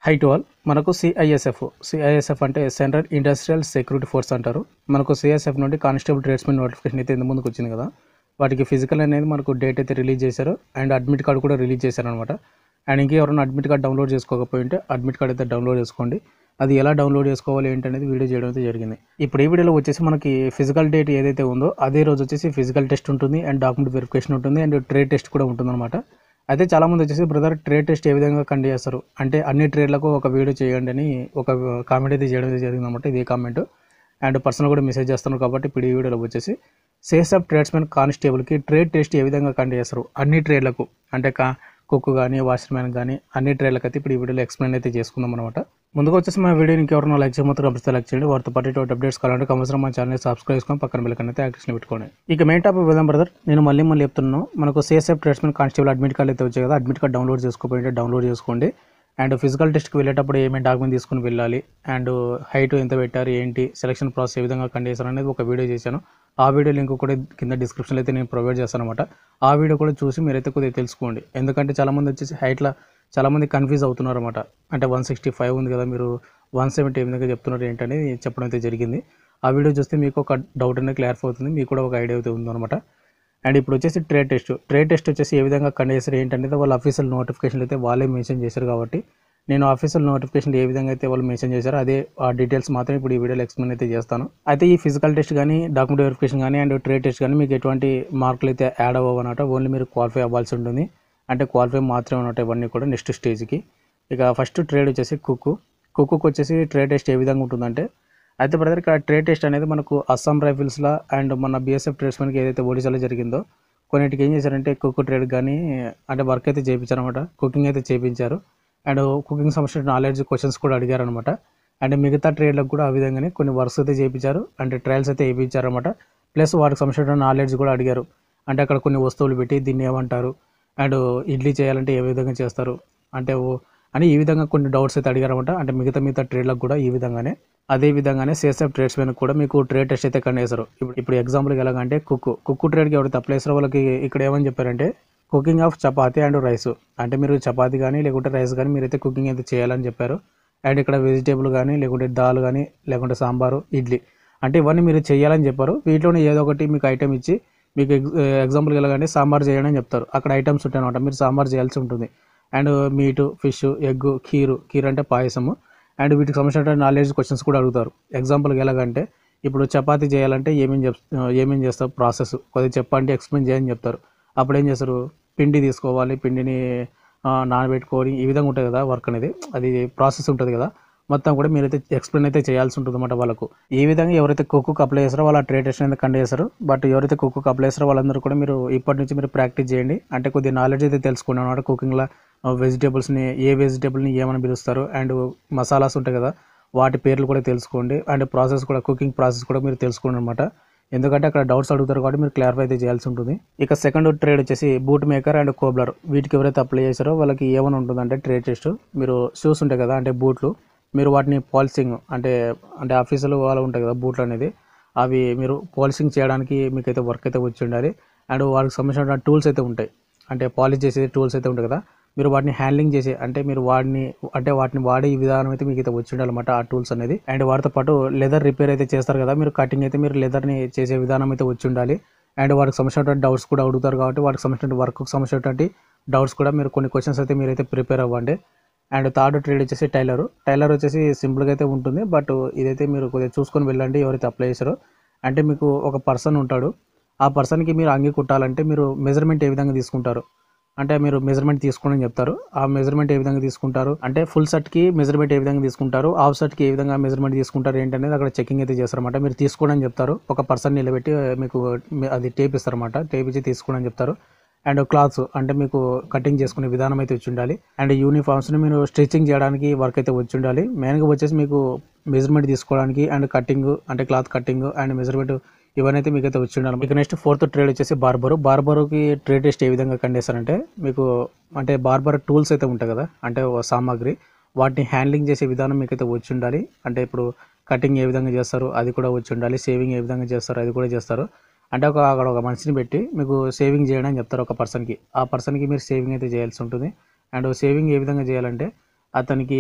high to all మనకు CISF CISF అంటే central industrial security force అంటారు మనకు సిఎస్ఎఫ్ నుండి కానిస్టేబుల్ ట్రేడ్స్మెన్ నోటిఫికేషన్ అయితే ఇంత ముందుకు వచ్చింది కదా వాటికి ఫిజికల్ అనేది మనకు డేట్ అయితే రిలీజ్ చేశారు అండ్ అడ్మిట్ కార్డు కూడా రిలీజ్ చేశారు అనమాట అండ్ ఇంకా ఎవరైనా అడ్మిట్ కార్డ్ డౌన్లోడ్ చేసుకోకపోయింటే అడ్మిట్ కార్డ్ అయితే డౌన్లోడ్ చేసుకోండి అది ఎలా డౌన్లోడ్ చేసుకోవాలి ఏంటనేది వీడియో చేయడం అయితే జరిగింది ఇప్పుడు ఈ వీడియోలో వచ్చేసి మనకి ఫిజికల్ డేట్ ఏదైతే ఉందో అదే రోజు వచ్చేసి ఫిజికల్ టెస్ట్ ఉంటుంది అండ్ డాక్యుమెంట్ వెరిఫికేషన్ ఉంటుంది అండ్ ట్రేడ్ టెస్ట్ కూడా ఉంటుందన్నమాట అయితే చాలా మంది వచ్చేసి బ్రదర్ ట్రేడ్ టెస్ట్ ఏ విధంగా కండక్ట్ చేస్తారు అంటే అన్ని ట్రేడ్లకు ఒక వీడియో చేయండి అని ఒక కామెంట్ అయితే చేయడం అయితే జరిగింది అనమాట ఇదే కామెంట్ అండ్ పర్సనల్ కూడా మెసేజ్ చేస్తున్నారు కాబట్టి ఇప్పుడు ఈ వీడియోలో వచ్చేసి సేస్ ఆఫ్ ట్రేడ్స్మెన్ కానిస్టేబుల్కి ట్రేడ్ టెస్ట్ ఏ విధంగా కండక్ట్ చేస్తారు అన్ని ట్రేడ్లకు అంటే కా కుక్ కానీ వాచ్మెన్ కానీ అన్ని ట్రేడ్లకు అయితే ఇప్పుడు ఈ వీడియోలో ఎక్స్ప్లెయిన్ అయితే చేసుకుందాం అనమాట ముందుగా వచ్చేసి మన వీడియోని ఇంకెవరైనా లైక్ చేయమంటే కంపల్సరీ లైక్ చేయండి వారితో పాటు ఇటువంటి అప్డేట్స్ కావాలంటే కంపల్సరీ మన ఛానల్ సబ్స్క్రైబ్ చేసుకొని పక్కన బెల్ అయితే యాక్షన్ పెట్టుకోండి ఇక మెయిన్ టాపిక్ విధాం బ్రదర్ నేను మళ్ళీ మళ్ళీ చెప్తున్నాను మనకు CSF tradesmen constable admit card అయితే వచ్చాయి కదా అడ్మిట్ కార్డ్ డౌన్లోడ్ చేసుకోకపోయింటే డౌన్లోడ్ చేసుకోండి అండ్ ఫిజికల్ టెస్ట్కి వెళ్ళేటప్పుడు ఏమేమి డాక్యుమెంట్ తీసుకుని వెళ్ళాలి అండ్ హైట్ ఎంత పెట్టారు ఏంటి సెలక్షన్ ప్రాసెస్ ఏ విధంగా కండక్ట్ చేశారు అనేది ఒక వీడియో చేశాను ఆ వీడియో లింక్ కూడా కింద డిస్క్రిప్షన్లో అయితే నేను ప్రొవైడ్ చేస్తాను అనమాట ఆ వీడియో కూడా చూసి మీరైతే కొద్దిగా తెలుసుకోండి ఎందుకంటే చాలామంది వచ్చేసి హైట్లో చాలామంది కన్ఫ్యూజ్ అవుతున్నారు అనమాట అంటే వన్ సిక్స్టీ ఫైవ్ ఉంది కదా మీరు వన్ సెవెంటీ ఏ విధంగా చెప్తున్నారు ఏంటని చెప్పడం అయితే జరిగింది ఆ వీడియో చూస్తే మీకు ఒక డౌట్ అనేది క్లియర్ అవుతుంది మీకు కూడా ఒక ఐడియా అయితే ఉందన్నమాట అండ్ ఇప్పుడు వచ్చేసి ట్రేడ్ టెస్ట్ ట్రేడ్ టెస్ట్ వచ్చేసి ఏ విధంగా కండక్ట్ చేస్తారు ఏంటంటే వాళ్ళ అఫీషియల్ నోటిఫికేషన్లు అయితే వాళ్ళే మెన్షన్ చేశారు కాబట్టి నేను అఫీషియల్ నోటిఫికేషన్ ఏ విధంగా అయితే వాళ్ళు మెన్షన్ చేశారో అదే ఆ డీటెయిల్స్ మాత్రం ఇప్పుడు ఈ వీడియోలో ఎక్స్ప్లెయిన్ అయితే చేస్తాను అయితే ఈ ఫిజికల్ టెస్ట్ కానీ డాక్యుమెంట్ వెరిఫికేషన్ కానీ అండ్ ట్రేడ్ టెస్ట్ కానీ మీకు ఎటువంటి మార్కులు అయితే యాడ్ అవ్వనమాట ఓన్లీ మీరు క్వాలిఫై అవ్వాల్సి ఉంటుంది అంటే క్వాలిఫై మాత్రమే ఉన్నట్టు ఇవన్నీ కూడా నెక్స్ట్ స్టేజ్కి ఇక ఫస్ట్ ట్రేడ్ వచ్చేసి కుక్కు కుక్కుకు వచ్చేసి ట్రేడ్ టెస్ట్ ఏ విధంగా ఉంటుందంటే అయితే బ్రదర్ ఇక్కడ ట్రేడ్ టెస్ట్ అనేది మనకు అస్సాం రైఫిల్స్లో అండ్ మన బీఎస్ఎఫ్ ట్రేడ్స్మెన్కి ఏదైతే ఒడిశాలో జరిగిందో కొన్నిటికి ఏం చేశారంటే కుక్ ట్రేడ్ కానీ అంటే వర్క్ అయితే చేయించారు అనమాట కుకింగ్ అయితే చేయించారు అండ్ కుకింగ్ సంబంధించిన నాలెడ్జ్ క్వశ్చన్స్ కూడా అడిగారు అనమాట అండ్ మిగతా ట్రేడ్లకు కూడా ఆ విధంగానే కొన్ని వర్క్స్ అయితే చేయించారు అంటే ట్రయల్స్ అయితే వేయించారు అనమాట ప్లస్ వాటికి సంబంధించిన నాలెడ్జ్ కూడా అడిగారు అంటే అక్కడ కొన్ని వస్తువులు పెట్టి దీన్ని ఏమంటారు అండ్ ఇడ్లీ చేయాలంటే ఏ విధంగా చేస్తారు అంటే ఓ అని ఈ విధంగా కొన్ని డౌట్స్ అయితే అడిగారన్నమాట అంటే మిగతా మిగతా ట్రేడ్లకు కూడా ఈ విధంగానే అదే విధంగానే సేసెఫ్ ట్రేడ్స్ మీద కూడా మీకు ట్రేడ్ టెస్ట్ అయితే కండక్ట్ చేస్తారు ఇప్పుడు ఇప్పుడు ఎగ్జాంపుల్కి ఎలాగంటే కుక్ కుక్ ట్రేడ్కి ఎవరైతే అప్లై చేస్తారో వాళ్ళకి ఇక్కడ ఏమని చెప్పారంటే cooking of chapati and rice అంటే మీరు చపాతీ కానీ లేకుంటే రైస్ కానీ మీరైతే కుకింగ్ అయితే చేయాలని చెప్పారు అండ్ ఇక్కడ వెజిటేబుల్ కానీ లేకుంటే దాల్ కానీ లేకుంటే సాంబారు ఇడ్లీ అంటే ఇవన్నీ మీరు చేయాలని చెప్పారు వీటిలోనే ఏదో ఒకటి మీకు ఐటెం ఇచ్చి మీకు ఎగ్జ్ ఎగ్జాంపుల్కి ఎలాగంటే సాంబార్ చేయడం అని చెప్తారు అక్కడ ఐటమ్స్ ఉంటాయి అనమాట మీరు సాంబార్ చేయాల్సి ఉంటుంది and meat fish egg kheer kheer అంటే పాయసము అండ్ వీటికి సంబంధించిన నాలెడ్జ్ క్వశ్చన్స్ కూడా అడుగుతారు ఎగ్జాంపుల్కి ఎలాగంటే ఇప్పుడు చపాతీ చేయాలంటే ఏమేమి చెప్ ఏమేమి చేస్తారు ప్రాసెస్ కొద్దిగా చెప్పండి ఎక్స్ప్లెయిన్ చేయని చెప్తారు అప్పుడు ఏం చేస్తారు పిండి తీసుకోవాలి పిండిని నానబెట్టుకొని ఈ విధంగా ఉంటుంది కదా వర్క్ అనేది అది ప్రాసెస్ ఉంటుంది కదా మొత్తం కూడా మీరైతే ఎక్స్ప్లెయిన్ అయితే చేయాల్సి ఉంటుంది అనమాట వాళ్ళకు ఈ విధంగా ఎవరైతే కుక్కు అప్లై చేస్తారో వాళ్ళ ట్రేడ్ టెస్ట్ అనేది కండక్ట్ చేస్తారు బట్ ఎవరైతే కుక్కు అప్లై చేస్తారో వాళ్ళందరూ కూడా మీరు ఇప్పటి నుంచి మీరు ప్రాక్టీస్ చేయండి అంటే కొద్దిగా నాలెడ్జ్ అయితే తెలుసుకోండి అనమాట కుకింగ్లో వెజిటేబుల్స్ని ఏ వెజిటేబుల్ని ఏమని పిలుస్తారు అండ్ మసాలాస్ ఉంటాయి కదా వాటి పేర్లు కూడా తెలుసుకోండి అండ్ ప్రాసెస్ కూడా కుకింగ్ ప్రాసెస్ కూడా మీరు తెలుసుకోండి అనమాట ఎందుకంటే అక్కడ డౌట్స్ అడుగుతారు కాబట్టి మీరు క్లారిఫై అయితే చేయాల్సి ఉంటుంది ఇక సెకండ్ ట్రేడ్ వచ్చేసి బూట్ మేకర్ అండ్ కోబ్లర్ వీటికి ఎవరైతే అప్లై చేశారో వాళ్ళకి ఏమైనా ఉంటుందంటే ట్రేడ్ టెస్ట్ మీరు షూస్ ఉంటాయి కదా అంటే బూట్లు మీరు వాటిని పాలిసింగ్ అంటే అంటే ఆఫీసులో వాళ్ళు ఉంటాయి కదా బూట్లు అనేది అవి మీరు పాలిసింగ్ చేయడానికి మీకైతే వర్క్ అయితే వచ్చి ఉండాలి అండ్ వాటికి సంబంధించిన టూల్స్ అయితే ఉంటాయి అంటే పాలిష్ చేసే టూల్స్ అయితే ఉంటాయి కదా మీరు వాటిని హ్యాండ్లింగ్ చేసే అంటే మీరు వాడిని అంటే వాటిని వాడే ఈ విధానం అయితే మీకు అయితే వచ్చి ఉండాలన్నమాట ఆ టూల్స్ అనేది అండ్ వాటితో పాటు లెదర్ రిపేర్ అయితే చేస్తారు కదా మీరు కటింగ్ అయితే మీరు లెదర్ని చేసే విధానం అయితే వచ్చి ఉండాలి అండ్ వాటికి సంబంధించినటువంటి డౌట్స్ కూడా అడుగుతారు కాబట్టి వాటికి సంబంధించిన వర్క్కి సంబంధించినటువంటి డౌట్స్ కూడా మీరు కొన్ని క్వశ్చన్స్ అయితే మీరైతే ప్రిపేర్ అవ్వండి అండ్ థర్డ్ ట్రేడ్ వచ్చేసి టైలర్ టైలర్ వచ్చేసి సింపుల్గా అయితే ఉంటుంది బట్ ఇదైతే మీరు కొద్దిగా చూసుకొని వెళ్ళండి ఎవరైతే అప్లై చేశారో అంటే మీకు ఒక పర్సన్ ఉంటాడు ఆ పర్సన్కి మీరు అంగి కుట్టాలంటే మీరు మెజర్మెంట్ ఏ విధంగా తీసుకుంటారు అంటే మీరు మెజర్మెంట్ తీసుకోండి అని చెప్తారు ఆ మెజర్మెంట్ ఏ విధంగా తీసుకుంటారు అంటే ఫుల్ షర్ట్కి మెజర్మెంట్ ఏ విధంగా తీసుకుంటారు హాఫ్ షర్ట్కి ఏ విధంగా మెజర్మెంట్ తీసుకుంటారు ఏంటనేది అక్కడ చెకింగ్ అయితే చేస్తారన్నమాట మీరు తీసుకోండి అని చెప్తారు ఒక పర్సన్ నిలబెట్టి మీకు అది టేప్ ఇస్తారన్నమాట టేప్ ఇచ్చి తీసుకోండి అని చెప్తారు అండ్ క్లాత్స్ అంటే మీకు కటింగ్ చేసుకునే విధానం అయితే వచ్చి ఉండాలి అండ్ యూనిఫామ్స్ని మీరు స్టిచ్చింగ్ చేయడానికి వర్క్ అయితే వచ్చి ఉండాలి మెయిన్గా వచ్చేసి మీకు మెజర్మెంట్ తీసుకోవడానికి అండ్ కటింగ్ అంటే క్లాత్ కటింగ్ అండ్ మెజర్మెంట్ ఇవన్నీ అయితే మీకు అయితే వచ్చి ఉండాలి మీకు నెక్స్ట్ ఫోర్త్ ట్రేడ్ వచ్చేసి బార్బరు బార్బరుకి ట్రేడ్ టెస్ట్ ఏ విధంగా కండేస్తారంటే మీకు అంటే బార్బర్ టూల్స్ అయితే ఉంటాయి కదా అంటే ఓ సామాగ్రి వాటిని హ్యాండ్లింగ్ చేసే విధానం మీకు అయితే వచ్చి ఉండాలి అంటే ఇప్పుడు కటింగ్ ఏ విధంగా చేస్తారు అది కూడా వచ్చి ఉండాలి సేవింగ్ ఏ విధంగా చేస్తారు అది కూడా చేస్తారు అంటే ఒక అక్కడ ఒక మనిషిని పెట్టి మీకు సేవింగ్ చేయడం అని చెప్తారు ఒక పర్సన్కి ఆ పర్సన్కి మీరు సేవింగ్ అయితే చేయాల్సి ఉంటుంది అండ్ సేవింగ్ ఏ విధంగా చేయాలంటే అతనికి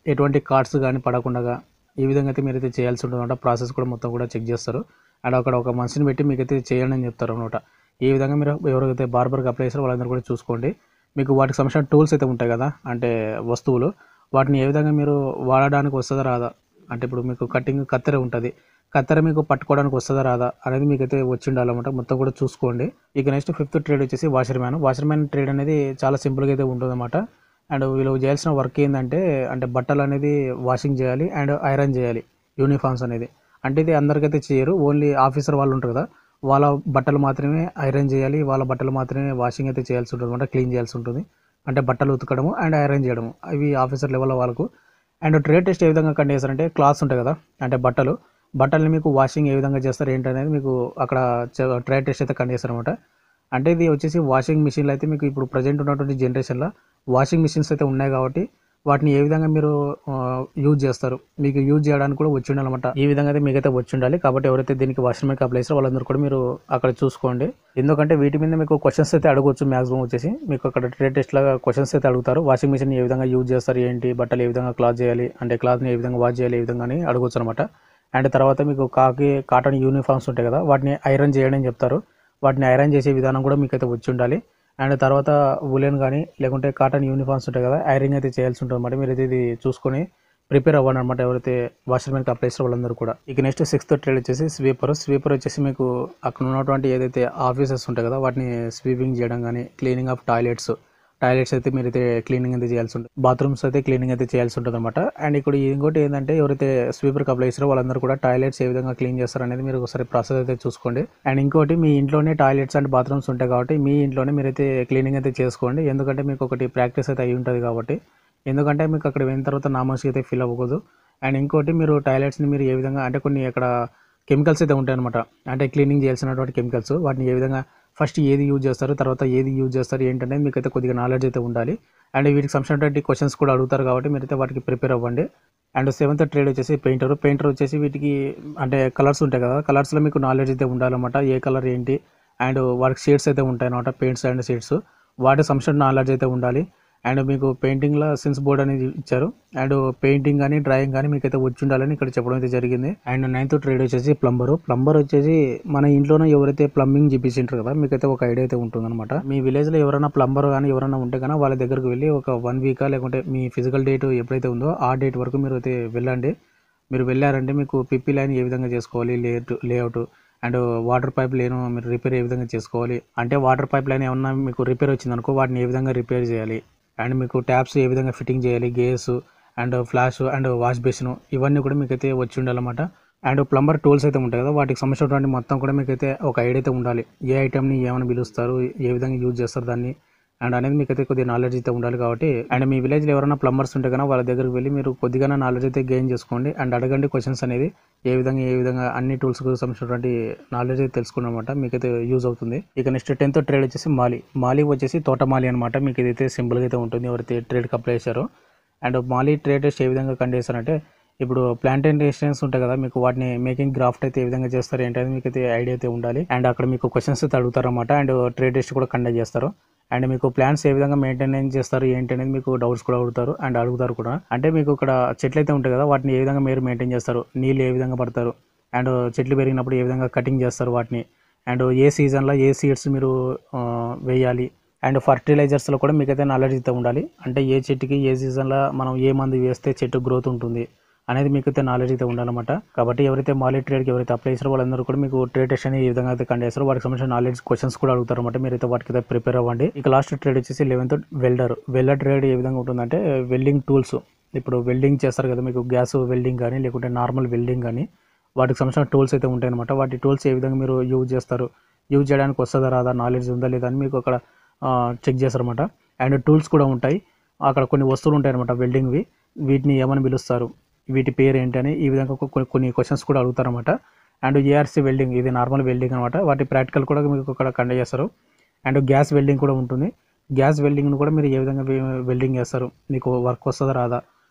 ఎటువంటి కార్డ్స్ కానీ పడకుండా ఈ విధంగా అయితే మీరైతే చేయాల్సి ఉంటుంది అనమాట ప్రాసెస్ కూడా మొత్తం కూడా చెక్ చేస్తారు అండ్ అక్కడ ఒక మనిషిని పెట్టి మీకైతే చేయండి అని చెప్తారు అనమాట ఈ విధంగా మీరు ఎవరైతే బార్బర్కి అప్లై చేస్తారో వాళ్ళందరూ కూడా చూసుకోండి మీకు వాటికి సంబంధించిన టూల్స్ అయితే ఉంటాయి కదా అంటే వస్తువులు వాటిని ఏ విధంగా మీరు వాడడానికి వస్తుందా రాదా అంటే ఇప్పుడు మీకు కటింగ్ కత్తెర ఉంటుంది కత్తెర మీకు పట్టుకోవడానికి వస్తుందా రాదా అనేది మీకైతే వచ్చి ఉండాలన్నమాట మొత్తం కూడా చూసుకోండి ఇక నెక్స్ట్ ఫిఫ్త్ ట్రేడ్ వచ్చేసి washer man washer man trade అనేది చాలా సింపుల్గా అయితే ఉంటుందన్నమాట అండ్ వీళ్ళు చేయాల్సిన వర్క్ ఏంటంటే అంటే బట్టలు అనేది వాషింగ్ చేయాలి అండ్ ఐరన్ చేయాలి యూనిఫామ్స్ అనేది అంటే ఇది అందరికైతే చేయరు ఓన్లీ ఆఫీసర్ వాళ్ళు ఉంటారు కదా వాళ్ళ బట్టలు మాత్రమే ఐరన్ చేయాలి వాళ్ళ బట్టలు మాత్రమే వాషింగ్ అయితే చేయాల్సి ఉంటుంది అనమాట క్లీన్ చేయాల్సి ఉంటుంది అంటే బట్టలు ఉతకడము అండ్ ఐరన్ చేయడము అవి ఆఫీసర్ లెవెల్ వాళ్ళకు అండ్ ట్రేడ్ టెస్ట్ ఏ విధంగా కండక్ట్ చేస్తారంటే క్లాత్స్ ఉంటాయి కదా అంటే బట్టలు బట్టల్ని మీకు వాషింగ్ ఏ విధంగా చేస్తారు ఏంటనేది మీకు అక్కడ ట్రేడ్ టెస్ట్ అయితే కండక్ట్ చేస్తారనమాట అంటే ఇది వచ్చేసి వాషింగ్ మిషన్లు అయితే మీకు ఇప్పుడు ప్రజెంట్ ఉన్నటువంటి జనరేషన్లో వాషింగ్ మిషన్స్ అయితే ఉన్నాయి కాబట్టి వాటిని ఏ విధంగా మీరు యూజ్ చేస్తారు మీకు యూజ్ చేయడానికి కూడా వచ్చి ఉండాలన్నమాట ఈ విధంగా అయితే మీకైతే వచ్చి ఉండాలి కాబట్టి ఎవరైతే దీనికి వాషింగ్ మేక్ అప్లై చేస్తారో వాళ్ళందరూ కూడా మీరు అక్కడ చూసుకోండి ఎందుకంటే వీటి మీద మీకు క్వశ్చన్స్ అయితే అడగవచ్చు మాక్సిమం వచ్చేసి మీకు అక్కడ ట్రేడ్ టెస్ట్ లాగా క్వశ్చన్స్ అయితే అడుగుతారు వాషింగ్ మిషన్ ఏ విధంగా యూజ్ చేస్తారు ఏంటి బట్టలు ఏ విధంగా క్లాత్ చేయాలి అంటే క్లాత్ని ఏ విధంగా వాష్ చేయాలి ఏ విధంగా అని అడగవచ్చు అనమాట అండ్ తర్వాత మీకు కాకి కాటన్ యూనిఫామ్స్ ఉంటాయి కదా వాటిని ఐరన్ చేయడం అని చెప్తారు వాటిని ఐరన్ చేసే విధానం కూడా మీకైతే వచ్చి ఉండాలి అండ్ తర్వాత ఉలెన్ కానీ లేకుంటే కాటన్ యూనిఫామ్స్ ఉంటాయి కదా ఐరన్ అయితే చేయాల్సి ఉంటుంది అనమాట మీరైతే ఇది చూసుకొని ప్రిపేర్ అవ్వండి అనమాట ఎవరైతే వాషర్ మ్యాన్కి అప్లై చేస్తారో వాళ్ళందరూ కూడా ఇక నెక్స్ట్ సిక్స్త్ ట్రేడ్ వచ్చేసి స్వీపర్ స్వీపర్ వచ్చేసి మీకు అక్కడ ఉన్నటువంటి ఏదైతే ఆఫీసెస్ ఉంటాయి కదా వాటిని స్వీపింగ్ చేయడం కానీ క్లీనింగ్ ఆఫ్ టాయిలెట్స్ టాయిలెట్స్ అయితే మీరైతే క్లీనింగ్ అయితే చేయాల్సి ఉంటుంది బాత్రూమ్స్ అయితే క్లీనింగ్ అయితే చేయాల్సి ఉంటుంది అనమాట అండ్ ఇక్కడ ఇంకోటి ఏంటంటే ఎవరైతే స్వీపర్కి అప్లై చేస్తారో వాళ్ళందరూ కూడా టాయిలెట్స్ ఏ విధంగా క్లీన్ చేస్తారు అనేది మీరు ఒకసారి ప్రాసెస్ అయితే చూసుకోండి అండ్ ఇంకోటి మీ ఇంట్లోనే టాయిలెట్స్ అండ్ బాత్రూమ్స్ ఉంటాయి కాబట్టి మీ ఇంట్లోనే మీరైతే క్లీనింగ్ అయితే చేసుకోండి ఎందుకంటే మీకు ఒకటి ప్రాక్టీస్ అయితే అయి ఉంటుంది కాబట్టి ఎందుకంటే మీకు అక్కడ వెళ్ళిన తర్వాత నామోస్ అయితే ఫీల్ అవ్వకూడదు అండ్ ఇంకోటి మీరు టాయిలెట్స్ని మీరు ఏ విధంగా అంటే కొన్ని అక్కడ కెమికల్స్ అయితే ఉంటాయి అనమాట అంటే క్లీనింగ్ చేయాల్సినటువంటి కెమికల్స్ వాటిని ఏ విధంగా ఫస్ట్ ఏది యూజ్ చేస్తారు తర్వాత ఏది యూజ్ చేస్తారు ఏంటనేది మీకు అయితే కొద్దిగా నాలెడ్జ్ అయితే ఉండాలి అండ్ వీటికి సంబంధించినటువంటి క్వశ్చన్స్ కూడా అడుగుతారు కాబట్టి మీరైతే వాటికి ప్రిపేర్ అవ్వండి అండ్ సెవెంత్ ట్రేడ్ వచ్చేసి పెయింటర్ పెయింటర్ వచ్చేసి వీటికి అంటే కలర్స్ ఉంటాయి కదా కలర్స్లో మీకు నాలెడ్జ్ అయితే ఉండాలన్నమాట ఏ కలర్ ఏంటి అండ్ వాటికి షేడ్స్ అయితే ఉంటాయి అనమాట పెయింట్స్ అండ్ షేడ్స్ వాటి సంబంధించిన నాలెడ్జ్ అయితే ఉండాలి అండ్ మీకు పెయింటింగ్లో సెన్స్ బోర్డ్ అనేది ఇచ్చారు అండ్ పెయింటింగ్ కానీ డ్రాయింగ్ కానీ మీకు అయితే వచ్చి ఉండాలని ఇక్కడ చెప్పడం అయితే జరిగింది అండ్ నైన్త్ ట్రేడ్ వచ్చేసి ప్లంబర్ ప్లంబర్ వచ్చేసి మన ఇంట్లోనే ఎవరైతే ప్లంబింగ్ చేపించారు కదా మీకైతే ఒక ఐడియా అయితే ఉంటుందన్నమాట మీ విలేజ్లో ఎవరైనా ప్లంబర్ కానీ ఎవరైనా ఉంటే కానీ వాళ్ళ దగ్గరకు వెళ్ళి ఒక వన్ వీకా లేకుంటే మీ ఫిజికల్ డేట్ ఎప్పుడైతే ఉందో ఆ డేట్ వరకు మీరు అయితే వెళ్ళండి మీరు వెళ్ళారంటే మీకు పిప్పి లైన్ ఏ విధంగా చేసుకోవాలి layout layout and water pipe line మీరు రిపేర్ ఏ విధంగా చేసుకోవాలి అంటే వాటర్ పైప్ లైన్ ఏమన్నా మీకు రిపేర్ వచ్చిందనుకో వాటిని ఏ విధంగా రిపేర్ చేయాలి అండ్ మీకు ట్యాప్స్ ఏ విధంగా ఫిట్టింగ్ చేయాలి gas and flush and wash basin ఇవన్నీ కూడా మీకైతే వచ్చి ఉండాలన్నమాట అండ్ ప్లంబర్ టూల్స్ అయితే ఉంటాయి కదా వాటికి సంబంధించినటువంటి మొత్తం కూడా మీకైతే ఒక ఐడియా అయితే ఉండాలి ఏ ఐటమ్ని ఏమైనా పిలుస్తారు ఏ విధంగా యూజ్ చేస్తారు దాన్ని అండ్ అనేది మీకైతే కొద్దిగా నాలెడ్జ్ అయితే ఉండాలి కాబట్టి అండ్ మీ విలేజ్లో ఎవరైనా ప్లంబర్స్ ఉంటే కన్నా వాళ్ళ దగ్గరికి వెళ్ళి మీరు కొద్దిగా నాలెడ్జ్ అయితే గెయిన్ చేసుకోండి అండ్ అడగండి క్వశ్చన్స్ అనేది ఏ విధంగా ఏ విధంగా అన్ని టూల్స్ సంబంధించినటువంటి నాలెడ్జ్ అయితే తెలుసుకున్నమాట మీకైతే యూజ్ అవుతుంది ఇక నెక్స్ట్ టెన్త్ ట్రేడ్ వచ్చేసి మాలి మాలి వచ్చేసి తోటమాలి అనమాట మీకు ఇదైతే సింపుల్గా అయితే ఉంటుంది ఎవరైతే ట్రేడ్కి అప్లై చేశారో అండ్ మాలి ట్రేడ్ టెస్ట్ ఏ విధంగా కండక్ట్ చేస్తారంటే ఇప్పుడు ప్లాంటేషన్స్ ఉంటాయి కదా మీకు వాటిని మేకింగ్ గ్రాఫ్ట్ అయితే ఏ విధంగా చేస్తారు ఏంటనేది మీకు అయితే ఐడియా అయితే ఉండాలి అండ్ అక్కడ మీకు క్వశ్చన్స్ అయితే అడుగుతారన్నమాట అండ్ ట్రేడ్ టెస్ట్ కూడా కండక్ట్ చేస్తారు అండ్ మీకు ప్లాన్స్ ఏ విధంగా మెయింటైన్ చేస్తారు ఏంటి అనేది మీకు డౌట్స్ కూడా అడుగుతారు అండ్ అడుగుతారు కూడా అంటే మీకు ఇక్కడ చెట్లు అయితే ఉంటాయి కదా వాటిని ఏ విధంగా మీరు మెయింటైన్ చేస్తారు నీళ్ళు ఏ విధంగా పడతారు అండ్ చెట్లు పెరిగినప్పుడు ఏ విధంగా కటింగ్ చేస్తారు వాటిని అండ్ ఏ సీజన్లో ఏ సీడ్స్ మీరు ఆ, వేయాలి అండ్ ఫర్టిలైజర్స్లో కూడా మీకైతే నాలెడ్జ్ అయితే ఉండాలి అంటే ఏ చెట్టుకి ఏ సీజన్లో మనం ఏ మందు వేస్తే చెట్టు గ్రోత్ ఉంటుంది అనేది మీకైతే నాలెడ్జ్ అయితే ఉండాలన్నమాట కాబట్టి ఎవరైతే మాలీ ట్రేడ్కి ఎవరైతే అప్లై చేస్తారో వాళ్ళందరూ కూడా మీకు ట్రేడ్ టెస్ట్ అనేది ఈ విధంగా అయితే కండక్ట్ చేస్తారో వాటికి సంబంధించిన నాలెడ్జ్ క్వశ్చన్స్ కూడా అడుగుతారు అనమాట మీరైతే వాటికి అయితే ప్రిపేర్ అవ్వండి ఇక లాస్ట్ ట్రేడ్ వచ్చేసి లెవెన్త్ వెల్డర్ వెల్డర్ ట్రేడ్ ఏ విధంగా ఉంటుందంటే వెల్డింగ్ టూల్స్ ఇప్పుడు వెల్డింగ్ చేస్తారు కదా మీకు గ్యాస్ వెల్డింగ్ కానీ లేకుంటే నార్మల్ వెల్డింగ్ కానీ వాటికి సంబంధించిన టూల్స్ అయితే ఉంటాయి అనమాట వాటి టూల్స్ ఏ విధంగా మీరు యూజ్ చేస్తారు యూజ్ చేయడానికి వస్తుందా రాదా నాలెడ్జ్ ఉందా లేదా అని మీకు అక్కడ చెక్ చేస్తారన్నమాట అండ్ టూల్స్ కూడా ఉంటాయి అక్కడ కొన్ని వస్తువులు ఉంటాయి అనమాట వెల్డింగ్వి వీటిని ఏమని పిలుస్తారు వీటి పేరు ఏంటి అని ఈ విధంగా కొ- కొన్ని కొన్ని క్వశ్చన్స్ కూడా అడుగుతారన్నమాట అండ్ ఏఆర్సీ వెల్డింగ్ ఇది నార్మల్ వెల్డింగ్ అనమాట వాటి ప్రాక్టికల్ కూడా మీకు అక్కడ కండక్ట్ చేస్తారు అండ్ గ్యాస్ వెల్డింగ్ కూడా ఉంటుంది గ్యాస్ వెల్డింగ్ను కూడా మీరు ఏ విధంగా వె- వెల్డింగ్ చేస్తారు మీకు వర్క్ వస్తుందా రాదా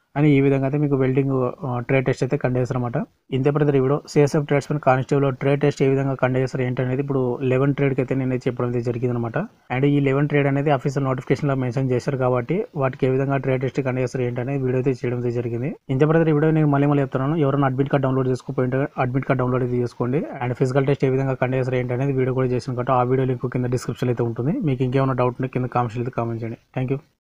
అని ఈ విధంగా అయితే మీకు వెల్డింగ్ ట్రేడ్ టెస్ట్ అయితే కండక్ట్ చేస్తారన్నమాట ఇంతే ప్రతి video CSF tradesmen constable trade test ఏ విధంగా కండక్ట్ చేస్తారు ఏంటనేది ఇప్పుడు లెవెన్ ట్రేడ్కి అయితే నేను చెప్పడం అయితే జరిగింది అనమాట అండ్ ఈ లెవెన్ ట్రేడ్ అనేది అఫీషియల్ నోటిఫికేషన్లో మెన్షన్ చేశారు కాబట్టి వాటికి ఏ విధంగా ట్రేడ్ టెస్ట్ కండక్ట్ చేస్తారు ఏంటనేది వీడియో అయితే చేయడం అయితే జరిగింది ఇంతే ప్రతి వీడియో నేను మళ్ళీ మళ్ళీ చెప్తున్నాను ఎవరైనా అడ్మిట్ కార్డ్ డౌన్లోడ్ చేసుకోపోయింటే అడ్మిట్ కార్డ్ డౌన్లోడ్ అయితే చేసుకోండి అండ్ ఫిజికల్ టెస్ట్ ఏ విధంగా కండక్ట్ చేస్తారు ఏంటనేది వీడియో కూడా చేసిన కాబట్టి ఆ వీడియో లింక్ కింద డిస్క్రిప్షన్ అయితే ఉంటుంది మీకు ఇంకేమైనా డౌట్ ఉంటే కింద కామెంట్స్ అయితే కామెంట్ చేయండి థ్యాంక్ యూ